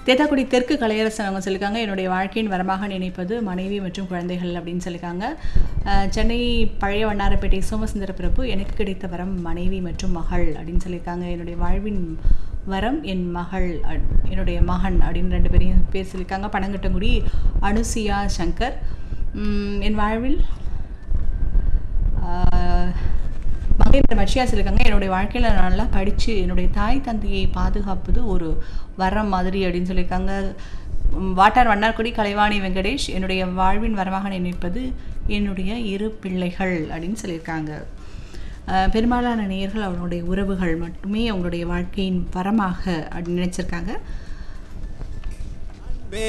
தேத்தாக்குடி தெற்கு கலையரசன் அவங்க சொல்லியிருக்காங்க என்னுடைய வாழ்க்கையின் வரமாக நினைப்பது மனைவி மற்றும் குழந்தைகள் அப்படின்னு சொல்லியிருக்காங்க அஹ், சென்னை பழைய வண்ணாரப்பேட்டை சோமசுந்தர பிரபு எனக்கு கிடைத்த வரம் மனைவி மற்றும் மகள் அப்படின்னு சொல்லியிருக்காங்க என்னுடைய வாழ்வின் வரம் என் மகள் அ- என்னுடைய மகன் அப்படின்னு ரெண்டு பேரையும் பேர் சொல்லியிருக்காங்க பனங்கட்டங்குடி அனுசியா சங்கர் உம், என் வாழ்வில் ஆஹ், மங்கையர் மச்சியா சொல்லியிருக்காங்க என்னுடைய வாழ்க்கையில் நான் நல்லா படித்து என்னுடைய தாய் தந்தையை பாதுகாப்பது ஒரு வரம் மாதிரி அப்படின்னு சொல்லியிருக்காங்க உம், வாட்டார் வண்ணார்குடி கலைவாணி வெங்கடேஷ் என்னுடைய வாழ்வின் வரமாக நினைப்பது என்னுடைய இரு பிள்ளைகள் அப்படின்னு சொல்லியிருக்காங்க ஆஹ், பெரும்பாலான நேயர்கள் அவங்களுடைய உறவுகள் மட்டுமே அவங்களுடைய வாழ்க்கையின் வரமாக அப்படின்னு நினச்சிருக்காங்க